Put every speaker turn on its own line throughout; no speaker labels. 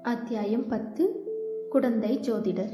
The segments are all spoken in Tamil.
அத்தியாயம் பத்து குடந்தை ஜோதிடர்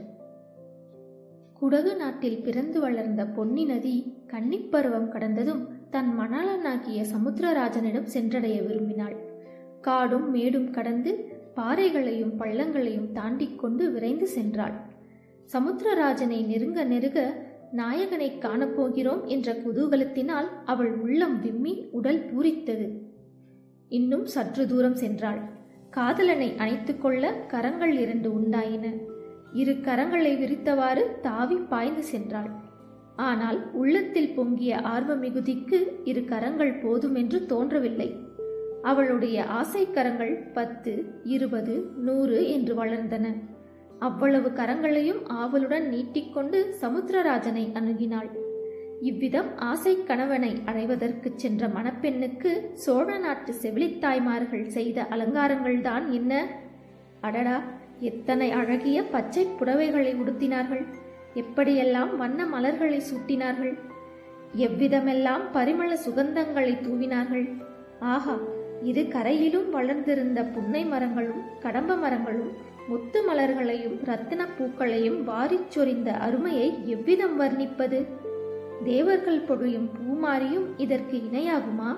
குடகு நாட்டில் பிறந்து வளர்ந்த பொன்னி நதி கன்னிப் பருவம் கடந்ததும் தன் மணாளனாகிய சமுத்திரராஜனிடம் சென்றடைய விரும்பினாள் காடும் மேடும் கடந்து பாறைகளையும் பள்ளங்களையும் தாண்டிக் கொண்டு விரைந்து சென்றாள் சமுத்திரராஜனை நெருங்க நெருங்க நாயகனை காணப்போகிறோம் என்ற குதூகலத்தினால் அவள் உள்ளம் விம்மி உடல் பூரித்தது இன்னும் சற்று தூரம் சென்றாள் காதலனை அணைத்துக் கொள்ள கரங்கள் இரண்டு உண்டாயின இரு கரங்களை விரித்தவாறு தாவி பாய்ந்து சென்றாள் ஆனால் உள்ளத்தில் பொங்கிய ஆர்வ மிகுதிக்கு இரு கரங்கள் போதுமென்று தோன்றவில்லை அவளுடைய ஆசை கரங்கள் பத்து இருபது நூறு என்று வளர்ந்தன அவ்வளவு கரங்களையும் ஆவலுடன் நீட்டிக்கொண்டு சமுத்திரராஜனை அணுகினாள் இவ்விதம் ஆசை கணவனை அடைவதற்குச் சென்ற மணப்பெண்ணுக்கு சோழ நாட்டு செவிலித்தாய்மார்கள் செய்த அலங்காரங்கள்தான் என்ன அடடா எத்தனை அழகிய பச்சை புடவைகளை உடுத்தினார்கள் எப்படியெல்லாம் வண்ண மலர்களை சூட்டினார்கள் எவ்விதமெல்லாம் பரிமள சுகந்தங்களை தூவினார்கள் ஆஹா இரு கரையிலும் வளர்ந்திருந்த புன்னை மரங்களும் கடம்ப மரங்களும் முத்து மலர்களையும் ரத்தின பூக்களையும் வாரிச் சொரிந்த அருமையை எவ்விதம் வர்ணிப்பது தேவர்கள் பொழியும் பூமாரியும் இதற்கு இணையாகுமா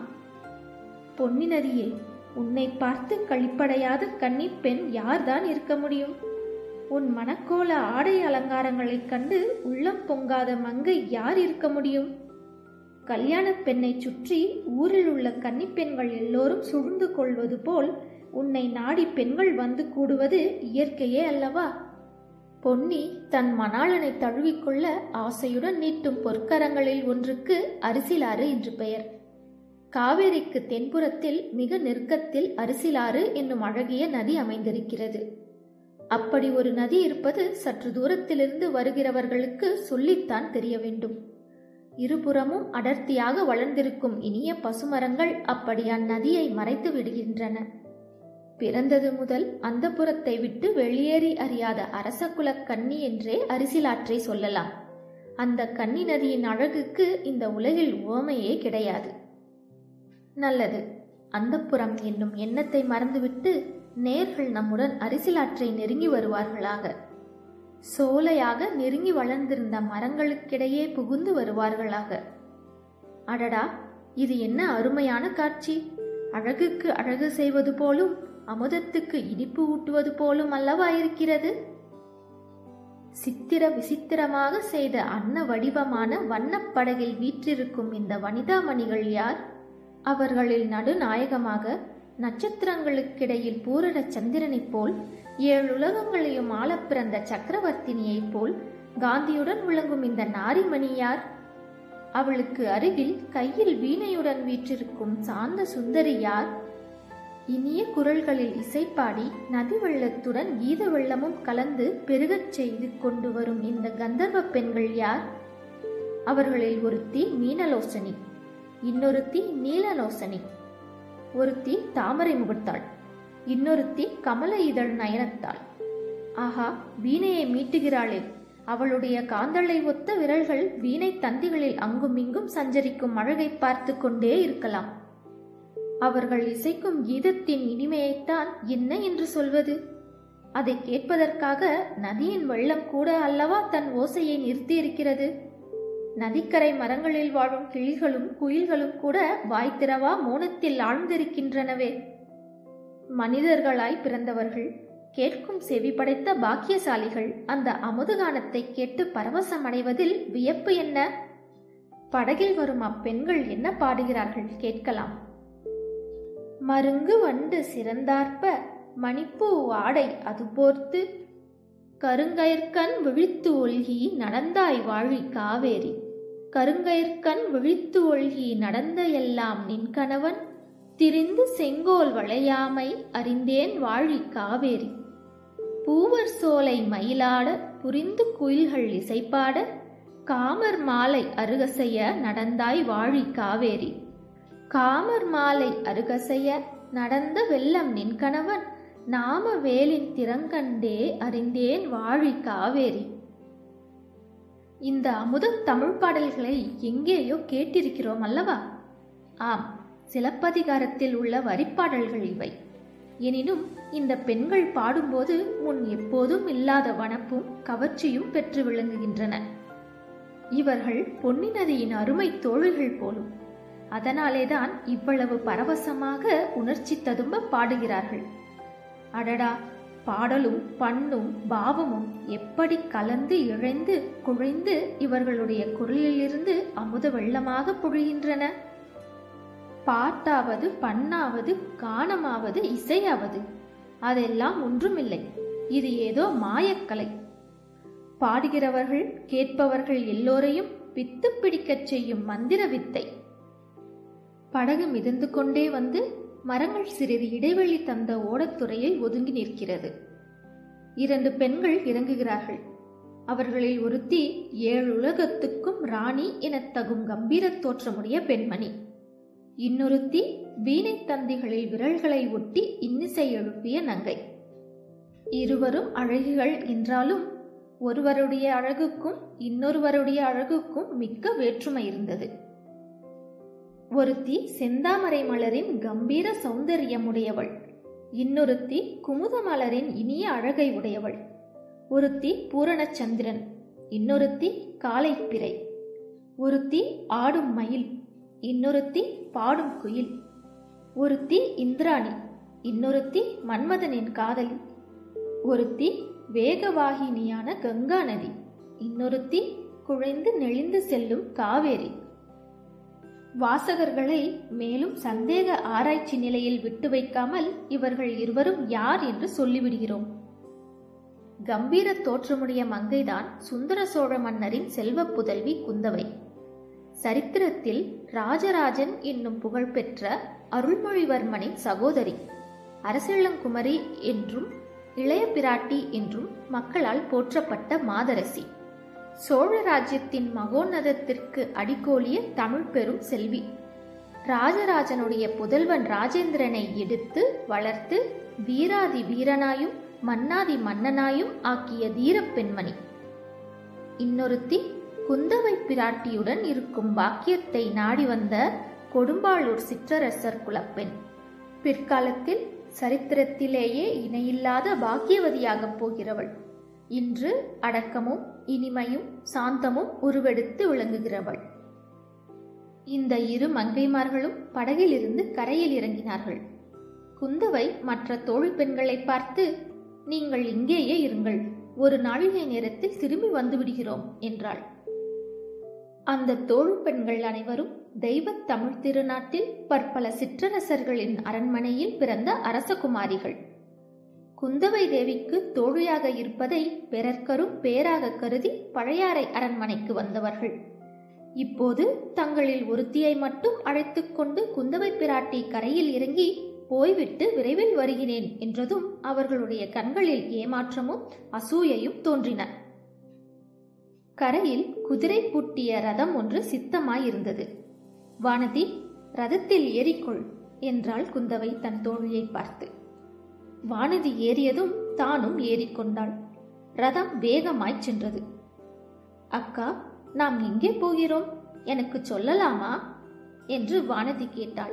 பொன்னி நதியே உன்னை பார்த்து கழிப்படையாத கன்னிப் பெண் யார்தான் இருக்க முடியும் உன் மணக்கோல ஆடை அலங்காரங்களைக் கண்டு உள்ளம் பொங்காத மங்கை யார் இருக்க முடியும் கல்யாணப் பெண்ணைச் சுற்றி ஊரில் உள்ள கன்னிப்பெண்கள் எல்லோரும் சூழ்ந்து கொள்வது போல் உன்னை நாடி பெண்கள் வந்து கூடுவது இயற்கையே அல்லவா பொன்னி தன் மணாளனை தழுவிக்கொள்ள ஆசையுடன் நீட்டும் பொற்கரங்களில் ஒன்றுக்கு அரிசிலாறு என்று பெயர் காவேரிக்கு தென்புறத்தில் மிக நெருக்கத்தில் அரிசிலாறு என்னும் அழகிய நதி அமைந்திருக்கிறது அப்படி ஒரு நதி இருப்பது சற்று தூரத்திலிருந்து வருகிறவர்களுக்கு சொல்லித்தான் தெரிய வேண்டும் இருபுறமும் அடர்த்தியாக வளர்ந்திருக்கும் இனிய பசுமரங்கள் அப்படி அந்நதியை மறைத்து விடுகின்றன பிறந்தது முதல் அந்த புறத்தை விட்டு வெளியேறி அறியாத அரச குலக் கன்னி என்றே அரிசிலாற்றை சொல்லலாம் அந்த கன்னி நதியின் அழகுக்கு இந்த உலகில் உவமையே கிடையாது நல்லது அந்த புறம் என்னும் எண்ணத்தை மறந்துவிட்டு நேர்கள் நம்முடன் அரிசிலாற்றை நெருங்கி வருவார்களாக சோலையாக நெருங்கி வளர்ந்திருந்த மரங்களுக்கிடையே புகுந்து வருவார்களாக அடடா இது என்ன அருமையான காட்சி அழகுக்கு அழகு செய்வது போலும் அமுதத்துக்கு இனிப்பு ஊட்டுவது போலும் அல்லவா இருக்கிறது சித்திர விசித்திரமாக செய்த அன்ன வடிவமான வண்ணப்படகில் வீற்றிருக்கும் இந்த வனிதாமணிகள் யார் அவர்களில் நடுநாயகமாக நட்சத்திரங்களுக்கிடையில் பூரண சந்திரனைப் போல் ஏழு உலகங்களையும் ஆளப் பிறந்த சக்கரவர்த்தினியைப் போல் காந்தியுடன் விளங்கும் இந்த நாரிமணி யார் அவளுக்கு அருகில் கையில் வீணையுடன் வீற்றிருக்கும் சாந்த சுந்தரி யார் இனிய குரல்களில் இசைப்பாடி நதி வெள்ளத்துடன் கீத வெள்ளமும் கலந்து பெருகச் செய்து கொண்டு வரும் இந்த கந்தர்வ பெண்கள் யார் அவர்களில் ஒருத்தி மீனலோசனி இன்னொருத்தி நீலலோசனி ஒருத்தி தாமரை முகத்தாள் இன்னொருத்தி கமல இதழ் நயனத்தாள் ஆஹா வீணையை மீட்டுகிறாளே அவளுடைய காந்தளை ஒத்த விரல்கள் வீணை தந்திகளில் அங்கும் இங்கும் சஞ்சரிக்கும் அழகை பார்த்து கொண்டே இருக்கலாம் அவர்கள் இசைக்கும் கீதத்தின் இனிமையைத்தான் என்ன என்று சொல்வது அதை கேட்பதற்காக நதியின் வெள்ளம் கூட அல்லவா தன் ஓசையை நிறுத்தியிருக்கிறது நதிக்கரை மரங்களில் வாழும் கிளிகளும் குயில்களும் கூட வாய்த்திரவா மௌனத்தில் ஆழ்ந்திருக்கின்றனவே மனிதர்களாய் பிறந்தவர்கள் கேட்கும் செவி படைத்த பாக்கியசாலிகள் அந்த அமுதுகானத்தை கேட்டு பரவசமடைவதில் வியப்பு என்ன படகில் வரும் அப்பெண்கள் என்ன பாடுகிறார்கள் கேட்கலாம் மருங்கு வண்டு சிறந்தார்ப்ப மணிப்பூ ஆடை அது போர்த்து கருங்கயிற்கண் விழித்து ஒல்கி நடந்தாய் வாழி காவேரி கருங்கயிற்கண் விழித்து ஒல்கி நடந்த எல்லாம் நின் கணவன் திரிந்து செங்கோல் வளையாமை அறிந்தேன் வாழி காவேரி பூவர் சோலை மயிலாட புரிந்து குயில்கள் இசைப்பாட காமர் மாலை அருகசைய நடந்தாய் வாழி காவேரி காமர் மாலை அருகசைய நடந்த வெள்ளம் நின் கணவன் நாம வேலின் திறங்கண்டே அறிந்தேன் வாழி காவேரி இந்த அமுத தமிழ் பாடல்களை எங்கேயோ கேட்டிருக்கிறோம் அல்லவா ஆம் சிலப்பதிகாரத்தில் உள்ள வரிப்பாடல்கள் இவை எனினும் இந்த பெண்கள் பாடும்போது முன் எப்போதும் இல்லாத வனப்பும் கவர்ச்சியும் பெற்று விளங்குகின்றன இவர்கள் பொன்னி நதியின் அருமை தோழிகள் போலும் அதனாலேதான் இவ்வளவு பரவசமாக உணர்ச்சி ததும்ப பாடுகிறார்கள் அடடா பாடலும் பண்ணும் பாவமும் எப்படி கலந்து இழைந்து குழைந்து இவர்களுடைய குரலிலிருந்து அமுத வெள்ளமாக பொழிகின்றன பாட்டாவது பண்ணாவது கானமாவது இசையாவது அதெல்லாம் ஒன்றுமில்லை இது ஏதோ மாயக்கலை பாடுகிறவர்கள் கேட்பவர்கள் எல்லோரையும் வித்து பிடிக்கச் செய்யும் மந்திர வித்தை படகு மிதந்து கொண்டே வந்து மரங்கள் சிறிது இடைவெளி தந்த ஓடத்துறையில் ஒதுங்கி நிற்கிறது இரண்டு பெண்கள் இறங்குகிறார்கள் அவர்களில் ஒருத்தி ஏழு உலகத்துக்கும் ராணி எனத் தகும் கம்பீரத் தோற்றமுடைய பெண்மணி இன்னொருத்தி வீணை தந்திகளில் விரல்களை ஒட்டி இன்னிசை எழுப்பிய நங்கை இருவரும் அழகிகள் என்றாலும் ஒருவருடைய அழகுக்கும் இன்னொருவருடைய அழகுக்கும் மிக்க வேற்றுமை இருந்தது ஒருத்தி செந்தாமரை மலரின் கம்பீர சௌந்தரியமுடையவள் இன்னொருத்தி குமுத மலரின் இனிய அழகை உடையவள் ஒருத்தி பூரணச்சந்திரன் இன்னொருத்தி காலைப்பிறை ஒருத்தி ஆடும் மயில் இன்னொருத்தி பாடும் குயில் ஒருத்தி இந்திராணி இன்னொருத்தி மன்மதனின் காதலி ஒருத்தி வேகவாகினியான கங்கா நதி இன்னொருத்தி குழைந்து நெளிந்து செல்லும் காவேரி வாசகர்களை மேலும் சந்தேக ஆராய்ச்சி நிலையில் விட்டு வைக்காமல் இவர்கள் இருவரும் யார் என்று சொல்லிவிடுகிறோம் கம்பீர தோற்றமுடைய மங்கைதான் சுந்தர சோழ மன்னரின் செல்வ புதல்வி குந்தவை சரித்திரத்தில் ராஜராஜன் என்னும் புகழ்பெற்ற அருள்மொழிவர்மனின் சகோதரி அரசிளங்குமரி என்றும் இளைய பிராட்டி என்றும் மக்களால் போற்றப்பட்ட மாதரசி சோழ ராஜ்யத்தின் மகோன்னதத்திற்கு அடிகோலிய தமிழ் பெரும் செல்வி ராஜராஜனுடைய புதல்வன் ராஜேந்திரனை எடுத்து வளர்த்து வீராதி வீரனாயும் மன்னாதி மன்னனாயும் ஆக்கிய தீரப் பெண்மணி இன்னொருத்தி குந்தவை பிராட்டியுடன் இருக்கும் பாக்கியத்தை நாடி வந்த கொடும்பாளூர் சிற்றரசர் குலப்பெண் பிற்காலத்தில் சரித்திரத்திலேயே இணையில்லாத பாக்கியவதியாகப் போகிறவள் இன்று அடக்கமும் இனிமையும் சாந்தமும் உருவெடுத்து விளங்குகிறவள் இந்த இரு மங்கைமார்களும் படகிலிருந்து கரையில் இறங்கினார்கள் குந்தவை மற்ற தோழி பெண்களை பார்த்து நீங்கள் இங்கேயே இருங்கள் ஒரு நாழிகை நேரத்தில் திரும்பி வந்து விடுகிறோம் என்றாள் அந்த தோழு பெண்கள் அனைவரும் தெய்வத் தமிழ் திருநாட்டில் பற்பல சிற்றரசர்களின் அரண்மனையில் பிறந்த அரசகுமாரிகள் குந்தவை தேவிக்கு தோழியாக இருப்பதை பிறர்க்கரும் பேராக கருதி பழையாறை அரண்மனைக்கு வந்தவர்கள் இப்போது தங்களில் ஒருத்தியை மட்டும் அழைத்துக் கொண்டு குந்தவை பிராட்டி கரையில் இறங்கி போய்விட்டு விரைவில் வருகிறேன் என்றதும் அவர்களுடைய கண்களில் ஏமாற்றமும் அசூயையும் தோன்றின கரையில் குதிரை பூட்டிய ரதம் ஒன்று சித்தமாயிருந்தது வானதி ரதத்தில் ஏறிக்கொள் என்றாள் குந்தவை தன் தோழியை பார்த்து வானதி ஏறியதும் தானும் ஏறிக்கொண்டாள் ரதம் வேகமாய்ச் சென்றது அக்கா நாம் எங்கே போகிறோம் எனக்கு சொல்லலாமா என்று வானதி கேட்டாள்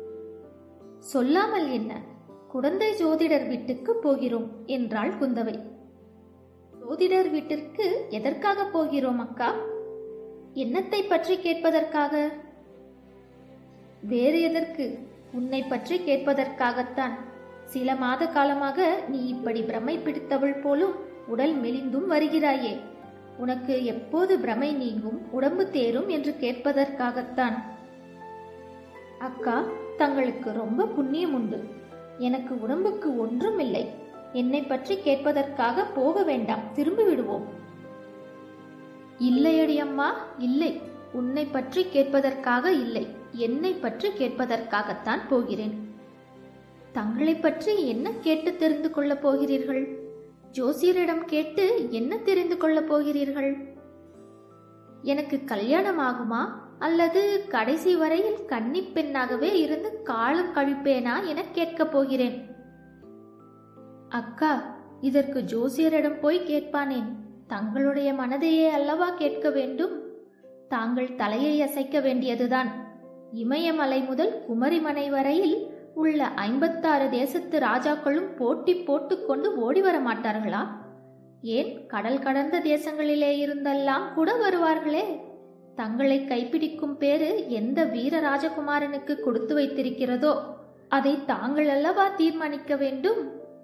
சொல்லாமல் என்ன குழந்தை ஜோதிடர் வீட்டுக்கு போகிறோம் என்றாள் குந்தவை ஜோதிடர் வீட்டிற்கு எதற்காக போகிறோம் அக்கா என்னத்தை பற்றி கேட்பதற்காக வேறு எதற்கு உன்னை பற்றி கேட்பதற்காகத்தான் சில மாத காலமாக நீ இப்படி பிரமை பிடித்தவள் போலும் உடல் மெலிந்தும் வருகிறாயே உனக்கு எப்போது பிரமை நீங்கும் உடம்பு தேரும் என்று கேட்பதற்காகத்தான் அக்கா தங்களுக்கு ரொம்ப புண்ணியம் உண்டு எனக்கு உடம்புக்கு ஒன்றும் இல்லை என்னை பற்றி கேட்பதற்காக போக வேண்டாம் திரும்பி விடுவோம் இல்லையடி அம்மா இல்லை உன்னை பற்றி கேட்பதற்காக இல்லை என்னை பற்றி கேட்பதற்காகத்தான் போகிறேன் தங்களை பற்றி என்ன கேட்டு தெரிந்து கொள்ளப் போகிறீர்கள் ஜோசியரிடம் கேட்டு என்ன தெரிந்து கொள்ளப் போகிறீர்கள் எனக்கு கல்யாணம் ஆகுமா அல்லது கடைசி வரையில் கன்னிப் பெண்ணாகவே இருந்து காலம் கழிப்பேனா என கேட்கப் போகிறேன் அக்கா இதற்கு ஜோசியரிடம் போய் கேட்பானேன் தங்களுடைய மனதையே அல்லவா கேட்க வேண்டும் தாங்கள் தலையை அசைக்க வேண்டியதுதான் இமயமலை முதல் குமரிமனை வரையில் உள்ள ஐம்பத்தாறு தேசத்து ராஜாக்களும் போட்டி போட்டுக்கொண்டு ஓடி வர மாட்டார்களா ஏன் கடல் கடந்த தேசங்களிலே இருந்தெல்லாம் கூட வருவார்களே தங்களை கைப்பிடிக்கும் பேரு எந்த வீர ராஜகுமாரனுக்கு கொடுத்து வைத்திருக்கிறதோ அதை தாங்கள் அல்லவா தீர்மானிக்க வேண்டும்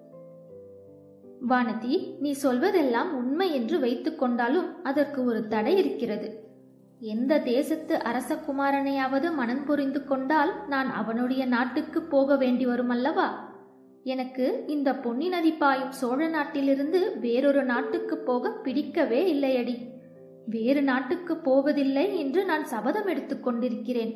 வானதி நீ சொல்வதெல்லாம் உண்மை என்று வைத்துக் கொண்டாலும் அதற்கு ஒரு தடை இருக்கிறது எந்த தேசத்து அரச குமாரனையாவது மனம் புரிந்து கொண்டால் நான் அவனுடைய நாட்டுக்கு போக வேண்டி வரும் அல்லவா எனக்கு இந்த பொன்னி நதி பாயும் சோழ நாட்டிலிருந்து வேறொரு நாட்டுக்கு போக பிடிக்கவே இல்லையடி வேறு நாட்டுக்கு போவதில்லை என்று நான் சபதம் எடுத்துக் கொண்டிருக்கிறேன்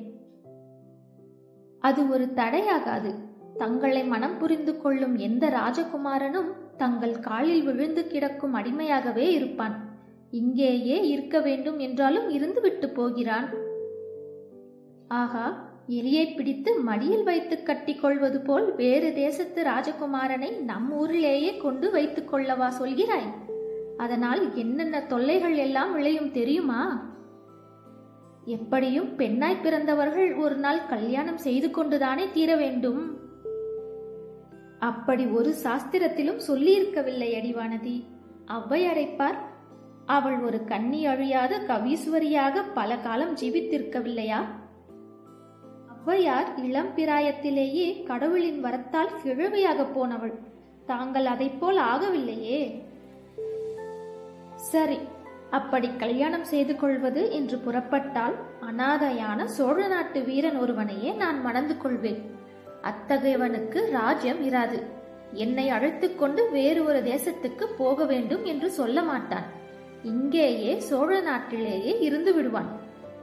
அது ஒரு தடையாகாது தங்களை மனம் புரிந்து கொள்ளும் எந்த ராஜகுமாரனும் தங்கள் காலில் விழுந்து கிடக்கும் அடிமையாகவே இருப்பான் இங்கேயே இருக்க வேண்டும் என்றாலும் இருந்துவிட்டு போகிறான் ஆகா எலியை பிடித்து மடியில் வைத்து கட்டிக்கொள்வது போல் வேறு தேசத்து ராஜகுமாரனை நம் ஊரிலேயே கொண்டு வைத்துக் கொள்ளவா சொல்கிறாய் அதனால் என்னென்ன தொல்லைகள் எல்லாம் விளையும் தெரியுமா எப்படியும் பெண்ணாய் பிறந்தவர்கள் ஒரு நாள் கல்யாணம் செய்து கொண்டுதானே தீர வேண்டும் அப்படி ஒரு சாஸ்திரத்திலும் சொல்லியிருக்கவில்லை அடிவானதி ஔவையாரைப்பார் அவள் ஒரு கண்ணி அழியாத கவீஸ்வரியாக பல காலம் ஜீவித்திருக்கவில்லையா ஔவையார் இளம் பிராயத்திலேயே கடவுளின் வரத்தால் கிழவியாக போனவள் தாங்கள் அதைப்போல் ஆகவில்லையே சரி அப்படி கல்யாணம் செய்து கொள்வது என்று புறப்பட்டால் அனாதையான சோழ நாட்டு வீரன் ஒருவனையே நான் மணந்து கொள்வேன் அத்தகையவனுக்கு ராஜ்யம் இராது என்னை அழைத்துக் கொண்டு வேறு ஒரு தேசத்துக்கு போக வேண்டும் என்று சொல்ல மாட்டான் இங்கேயே சோழ நாட்டிலேயே இருந்து விடுவான்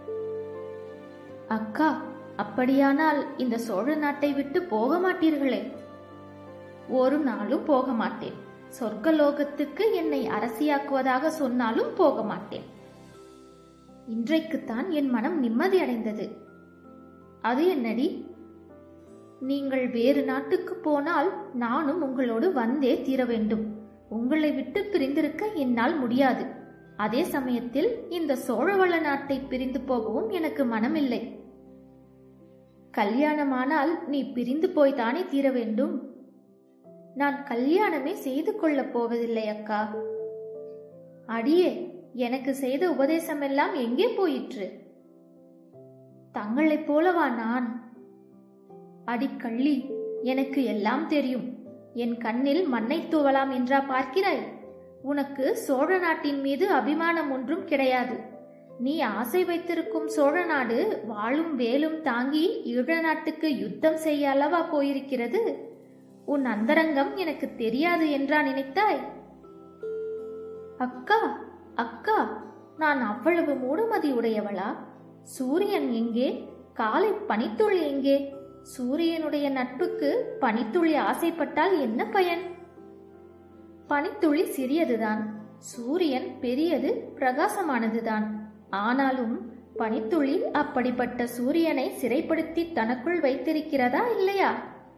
அக்கா அப்படியானால் இந்த சோழ நாட்டை விட்டு போக மாட்டீர்களே ஒரு நாளும் போக மாட்டேன் சொர்க்கலோகத்துக்கு என்னை அரசியாக்குவதாக சொன்னாலும் போக மாட்டேன் இன்றைக்குத்தான் என் மனம் நிம்மதி அடைந்தது அது என்னடி நீங்கள் வேறு நாட்டுக்கு போனால் நானும் உங்களோடு வந்தே தீர வேண்டும் உங்களை விட்டு பிரிந்திருக்க என்னால் முடியாது அதே சமயத்தில் இந்த சோழவள நாட்டை பிரிந்து போகவும் எனக்கு மனமில்லை கல்யாணமானால் நீ பிரிந்து போய்தானே தீர வேண்டும் நான் கல்யாணமே செய்து கொள்ளப் போவதில்லை அக்கா அடியே எனக்கு செய்த உபதேசமெல்லாம் எங்கே போயிற்று தங்களைப் போலவா நான் அடிக்கள்ளி எனக்கு எல்லாம் தெரியும் என் கண்ணில் மண்ணை தூவலாம் என்றா பார்க்கிறாய் உனக்கு சோழ நாட்டின் மீது அபிமானம் ஒன்றும் கிடையாது நீ ஆசை வைத்திருக்கும் சோழ நாடு வாளும் வேலும் தாங்கி ஈழ நாட்டுக்கு யுத்தம் செய்ய அல்லவா போயிருக்கிறது உன் அந்தரங்கம் எனக்கு தெரியாது என்றா நினைத்தாய் அக்கா அக்கா நான் அவ்வளவு மூடுமதி உடையவளா சூரியன் எங்கே காலை பனித்துளி எங்கே சூரியனுடைய நட்புக்கு பனித்துளி ஆசைப்பட்டால் என்ன பயன் பனித்துளி சிறியதுதான் சூரியன் பெரியது பிரகாசமானதுதான் ஆனாலும் பனித்துளி அப்படிப்பட்ட சூரியனை சிறைப்படுத்தி தனக்குள் வைத்திருக்கிறதா இல்லையா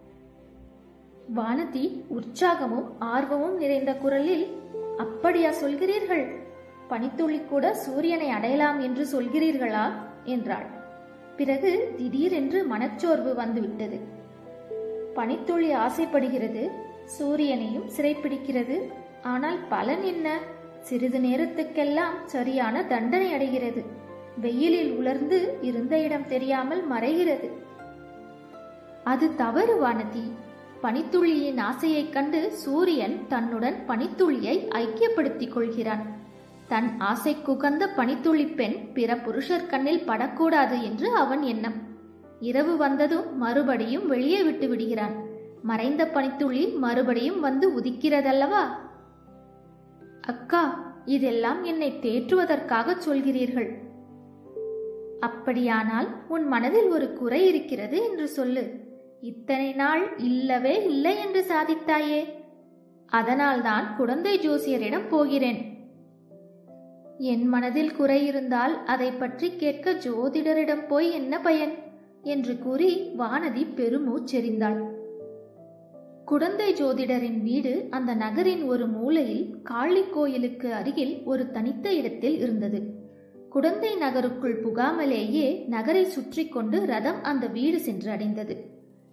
வானதி உற்சாகமும் ஆர்வமும் நிறைந்த குரலில் அப்படியா சொல்கிறீர்கள் பனித்துளி கூட சூரியனை அடையலாம் என்று சொல்கிறீர்களா என்றாள் பிறகு திடீரென்று மனச்சோர்வு வந்துவிட்டது பனித்துளி ஆசைப்படுகிறது சூரியனையும் சிறைப்பிடிக்கிறது ஆனால் பலன் என்ன சிறிது நேரத்துக்கெல்லாம் சரியான தண்டனை அடைகிறது வெயிலில் உலர்ந்து இருந்த இடம் தெரியாமல் மறைகிறது அது தவறு வானதி பனித்துளியின் ஆசையைக் கண்டு சூரியன் தன்னுடன் பனித்துளியை ஐக்கியப்படுத்திக் கொள்கிறான் தன் ஆசைக்குகந்த பனித்துளி பெண் பிற புருஷர் கண்ணில் படக்கூடாது என்று அவன் எண்ணம் இரவு வந்ததும் மறுபடியும் வெளியே விட்டு விடுகிறான் மறைந்த பனித்துளி மறுபடியும் வந்து உதிக்கிறதல்லவா அக்கா இதெல்லாம் என்னை தேற்றுவதற்காக சொல்கிறீர்கள் அப்படியானால் உன் மனதில் ஒரு குறை இருக்கிறது என்று சொல்லு இத்தனை நாள் இல்லவே இல்லை என்று சாதித்தாயே அதனால்தான் குழந்தை ஜோசியரிடம் போகிறேன் என் மனதில் குறை இருந்தால் அதை பற்றி கேட்க ஜோதிடரிடம் போய் என்ன பயன் என்று கூறி வானதி பெருமூச்செறிந்தாள் குடந்தை ஜோதிடரின் வீடு அந்த நகரின் ஒரு மூலையில் காளி கோயிலுக்கு அருகில் ஒரு தனித்த இடத்தில் இருந்தது குடந்தை நகருக்குள் புகாமலேயே நகரை சுற்றி கொண்டு ரதம் அந்த வீடு சென்று அடைந்தது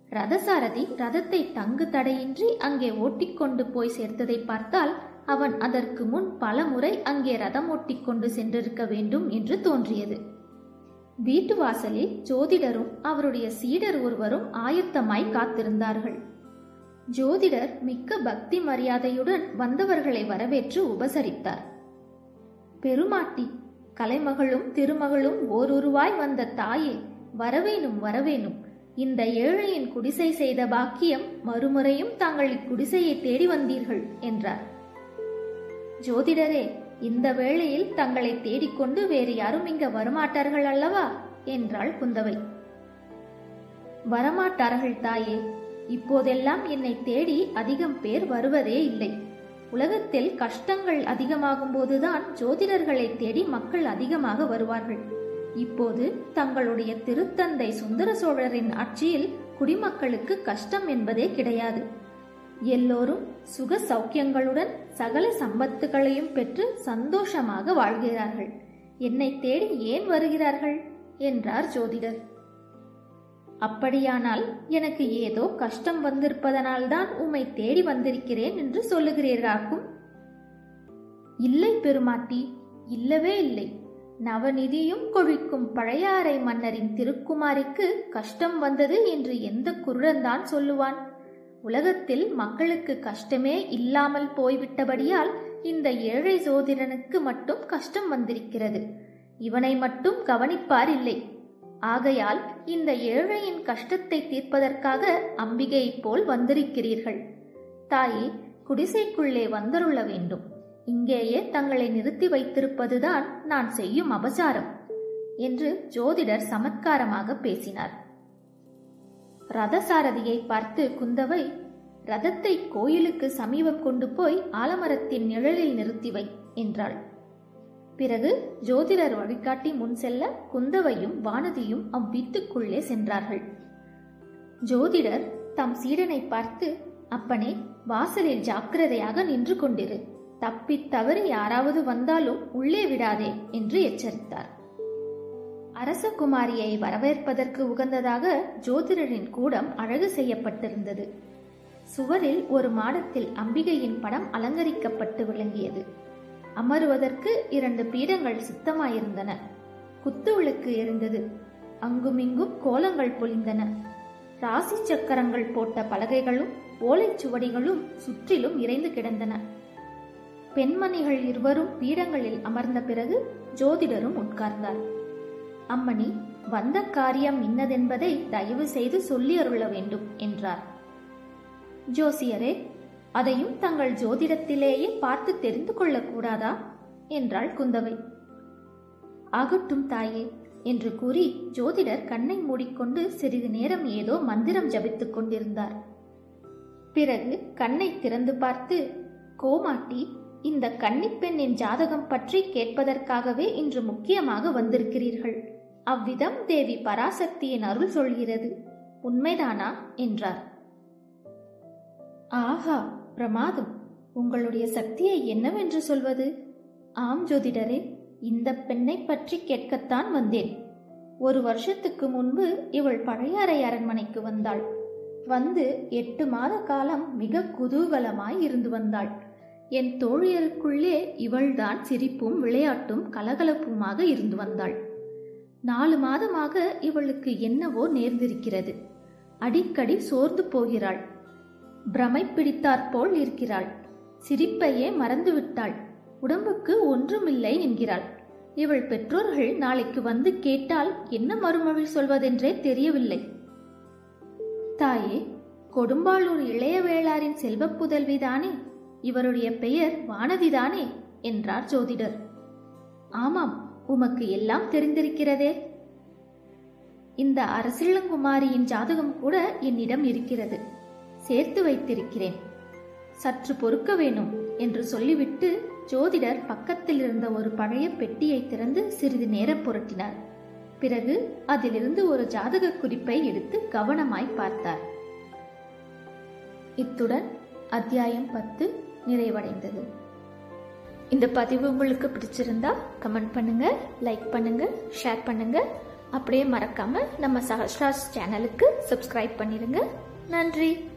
ரதசாரதி ரதத்தை தங்கு தடையின்றி அங்கே ஓட்டிக்கொண்டு போய் சேர்த்ததை பார்த்தால் அவன் அதற்கு முன் பல முறை அங்கே ரதம் ஓட்டிக்கொண்டு சென்றிருக்க வேண்டும் என்று தோன்றியது வீட்டு வாசலில் ஜோதிடரும் அவருடைய சீடர் ஒருவரும் ஆயத்தமாய் காத்திருந்தார்கள் ஜோதிடர் மிக்க பக்தி மரியாதையுடன் வந்தவர்களை வரவேற்று உபசரித்தார் பெருமாட்டி கலைமகளும் திருமகளும் ஓருருவாய் வந்த தாயே வரவேணும் வரவேணும் இந்த ஏழையின் குடிசை செய்த பாக்கியம் மறுமுறையும் தாங்கள் இக்குடிசையை தேடி வந்தீர்கள் என்றார் ஜோதிடரே இந்த வேளையில் தங்களை தேடிக்கொண்டு வேறு யாரும் இங்க வரமாட்டார்கள் அல்லவா என்றாள் குந்தவை வரமாட்டார்கள் தாயே இப்போதெல்லாம் என்னை தேடி அதிகம் பேர் வருவதே இல்லை உலகத்தில் கஷ்டங்கள் அதிகமாகும் போதுதான் ஜோதிடர்களை தேடி மக்கள் அதிகமாக வருவார்கள் இப்போது தங்களுடைய திருத்தந்தை சுந்தர சோழரின் ஆட்சியில் குடிமக்களுக்கு கஷ்டம் என்பதே கிடையாது எல்லோரும் சுக சௌக்கியங்களுடன் சகல சம்பத்துகளையும் பெற்று சந்தோஷமாக வாழ்கிறார்கள் என்னை தேடி ஏன் வருகிறார்கள் என்றார் ஜோதிடர் அப்படியானால் எனக்கு ஏதோ கஷ்டம் வந்திருப்பதனால்தான் உம்மை தேடி வந்திருக்கிறேன் என்று சொல்லுகிறீர்களாக்கும் இல்லை பெருமாட்டி இல்லவே இல்லை நவநிதியும் கொழிக்கும் பழையாறை மன்னரின் திருக்குமாரிக்கு கஷ்டம் வந்தது என்று எந்த குருடன்தான் சொல்லுவான் உலகத்தில் மக்களுக்கு கஷ்டமே இல்லாமல் போய்விட்டபடியால் இந்த ஏழை சோதிடனுக்கு மட்டும் கஷ்டம் வந்திருக்கிறது இவனை மட்டும் கவனிப்பார் இல்லை ஆகையால் இந்த ஏழையின் கஷ்டத்தை தீர்ப்பதற்காக அம்பிகையைப் போல் வந்திருக்கிறீர்கள் தாயே குடிசைக்குள்ளே வந்தருள வேண்டும் இங்கேயே தங்களை நிறுத்தி வைத்திருப்பதுதான் நான் செய்யும் அபசாரம் என்று ஜோதிடர் சமத்காரமாக பேசினார் ரதசாரதியை பார்த்து குந்தவை ரதத்தை கோயிலுக்கு சமீபம் கொண்டு போய் ஆலமரத்தின் நிழலில் நிறுத்தி வை என்றாள் பிறகு ஜோதிடர் வழிகாட்டி முன் செல்ல குந்தவையும் வானதியும் அவ்வீட்டுக்குள்ளே சென்றார்கள் ஜோதிடர் தம் சீடனை பார்த்து அப்பனே வாசலில் ஜாக்கிரதையாக நின்று கொண்டிரு தப்பித் தவறி யாராவது வந்தாலும் உள்ளே விடாதே என்று எச்சரித்தார் அரசகுமாரியை வரவேற்பதற்கு உகந்ததாக ஜோதிடரின் கூடம் அழகு செய்யப்பட்டிருந்தது சுவரில் ஒரு மாடத்தில் அம்பிகையின் படம் அலங்கரிக்கப்பட்டு விளங்கியது அமருவதற்கு இரண்டு பீடங்கள் சித்தமாயிருந்தன குத்து விளக்கு எரிந்தது அங்குமிங்கும் கோலங்கள் பொழிந்தன ராசி சக்கரங்கள் போட்ட பலகைகளும் ஓலைச்சுவடிகளும் சுற்றிலும் இறைந்து கிடந்தன பெண்மணிகள் இருவரும் பீடங்களில் அமர்ந்த பிறகு ஜோதிடரும் உட்கார்ந்தார் அம்மணி வந்த காரியம் இன்னதென்பதை தயவு செய்து சொல்லி அருள வேண்டும் என்றார் ஜோசியரே அதையும் தங்கள் ஜோதிடத்திலேயே பார்த்து தெரிந்து கொள்ளக்கூடாதா என்றாள் குந்தவை ஆகட்டும் தாயே என்று கூறி ஜோதிடர் கண்ணை மூடிக்கொண்டு சிறிது நேரம் ஏதோ மந்திரம் ஜபித்துக் கொண்டிருந்தார் பிறகு கண்ணை திறந்து பார்த்து கோமாட்டி இந்த கன்னிப்பெண்ணின் ஜாதகம் பற்றி கேட்பதற்காகவே இன்று முக்கியமாக வந்திருக்கிறீர்கள் அவ்விதம் தேவி பராசக்தியின் அருள் சொல்கிறது உண்மைதானா என்றார் ஆஹா பிரமாதம் உங்களுடைய சக்தியை என்னவென்று சொல்வது ஆம் ஜோதிடரே இந்த பெண்ணை பற்றி கேட்கத்தான் வந்தேன் ஒரு வருஷத்துக்கு முன்பு இவள் பழையாறை அரண்மனைக்கு வந்தாள் வந்து எட்டு மாத காலம் மிக குதூகலமாய் இருந்து வந்தாள் என் தோழியருக்குள்ளே இவள்தான் சிரிப்பும் விளையாட்டும் கலகலப்புமாக இருந்து வந்தாள் நாலு மாதமாக இவளுக்கு என்னவோ நேர்ந்திருக்கிறது அடிக்கடி சோர்ந்து போகிறாள் பிரமை பிடித்தாற்போல் இருக்கிறாள் சிரிப்பையே மறந்துவிட்டாள் உடம்புக்கு ஒன்றுமில்லை என்கிறாள் இவள் பெற்றோர்கள் நாளைக்கு வந்து கேட்டால் என்ன மறுமொழி சொல்வதென்றே தெரியவில்லை தாயே கொடும்பாளூர் இளைய வேளாரின் செல்வப் புதல்விதானே இவருடைய பெயர் வானதிதானே என்றார் ஜோதிடர் ஆமாம் உமக்கு எல்லாம் தெரிந்திருக்கிறதே இந்த அரசிளங்குமாரியின் ஜாதகம் கூட என்னிடம் இருக்கிறது சேர்த்து வைத்திருக்கிறேன் சற்று பொறுக்க வேணும் என்று சொல்லிவிட்டு ஜோதிடர் பக்கத்தில் இருந்த ஒரு பழைய பெட்டியை திறந்து சிறிது நேரம் புரட்டினார் பிறகு அதிலிருந்து ஒரு ஜாதக குறிப்பை எடுத்து கவனமாய் பார்த்தார் இத்துடன் அத்தியாயம் பத்து நிறைவடைந்தது இந்த பதிவு உங்களுக்கு பிடிச்சிருந்தா கமெண்ட் பண்ணுங்க லைக் பண்ணுங்க ஷேர் பண்ணுங்க அப்படியே மறக்காம நம்ம சஹஸ்ராஸ் சேனலுக்கு சப்ஸ்கிரைப் பண்ணிடுங்க நன்றி